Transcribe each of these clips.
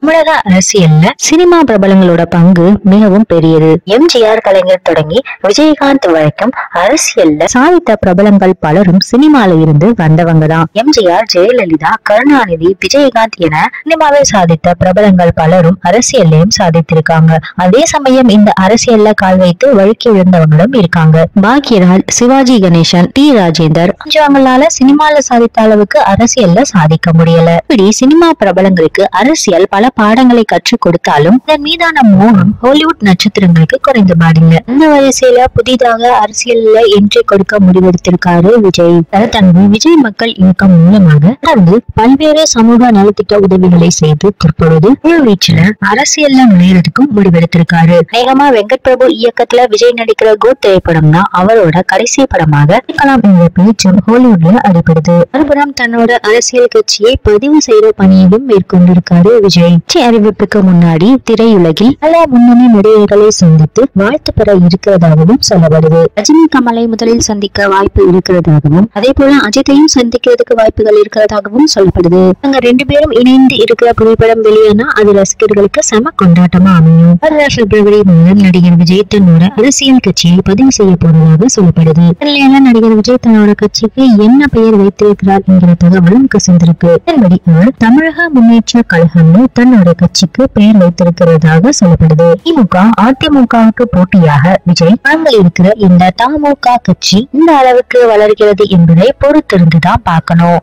தமிழக அரசியல்ல சினிமா பிரபலங்களோட பங்கு மிகவும் பெரியது எம்ஜிஆர் கலைஞர் தொடங்கி விஜயகாந்த் வரைக்கும் அரசியல்ல சாதித்த பிரபலங்கள் பலரும் சினிமால இருந்து வந்தவங்க தான் எம்ஜிஆர் ஜெயலலிதா கருணாநிதி விஜயகாந்த் என சினிமாவில் சாதித்த பிரபலங்கள் பலரும் அரசியல்லையும் சாதித்திருக்காங்க அதே சமயம் இந்த அரசியல்ல கால் வைத்து வழுக்கி விழுந்தவங்களும் இருக்காங்க பாக்யராஜ் சிவாஜி கணேசன் டி ராஜேந்தர் கொஞ்சவங்களால சினிமால சாதித்த அளவுக்கு அரசியல்ல சாதிக்க முடியல இப்படி சினிமா பிரபலங்களுக்கு அரசியல் பல பாடங்களை கற்றுக் கொடுத்தாலும் இதன் மீதான மோகம் ஹாலிவுட் நட்சத்திரங்களுக்கு குறைந்து பாடில்ல இந்த வரிசையில புதிதாக அரசியல்ல என்ட்ரி கொடுக்க முடிவெடுத்திருக்காரு விஜய் தனது விஜய் மக்கள் இயக்கம் மூலமாக தொடர்ந்து பல்வேறு சமூக நலத்திட்ட உதவிகளை செய்து தற்பொழுது முழு வீச்சுல அரசியல்ல நுழையறதுக்கும் முடிவெடுத்திருக்காரு வேகமா வெங்கட் பிரபு இயக்கத்துல விஜய் நடிக்கிற கோட் திரைப்படம் தான் அவரோட கடைசி படமாக இருக்கலாம் என்ற பேச்சும் ஹாலிவுட்ல அடிபடுது மறுபுறம் தன்னோட அரசியல் கட்சியை பதிவு செய்யற பணியையும் மேற்கொண்டிருக்காரு விஜய் கட்சி அறிவிப்புக்கு முன்னாடி திரையுலகில் பல முன்னணி நடிகர்களை சந்தித்து வாழ்த்து பெற இருக்கிறதாகவும் சொல்லப்படுது ரஜினி கமலை முதலில் சந்திக்க வாய்ப்பு இருக்கிறதாகவும் அதே போல அஜித்தையும் சந்திக்கிறதுக்கு வாய்ப்புகள் இருக்கிறதாகவும் சொல்லப்படுது அங்க ரெண்டு பேரும் இணைந்து இருக்கிற புகைப்படம் வெளியானா அது ரசிகர்களுக்கு செம கொண்டாட்டமா அமையும் வர பிப்ரவரி மாதம் நடிகர் விஜய் தன்னோட அரசியல் கட்சியை பதிவு செய்ய போவதாக சொல்லப்படுது இந்நிலையில நடிகர் விஜய் தன்னோட கட்சிக்கு என்ன பெயர் வைத்திருக்கிறார் என்கிற தகவலும் கசிந்திருக்கு இதன்படி அவர் தமிழக முன்னேற்ற கழகம்னு தன்னோட கட்சிக்கு பெயர் வைத்திருக்கிறதாக சொல்லப்படுது திமுக அதிமுகவுக்கு போட்டியாக விஜய் அங்க இருக்கிற இந்த தமுக கட்சி இந்த அளவுக்கு வளர்கிறது என்பதை பொறுத்திருந்துதான் பார்க்கணும்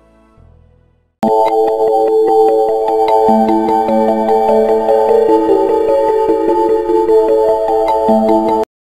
Thank you.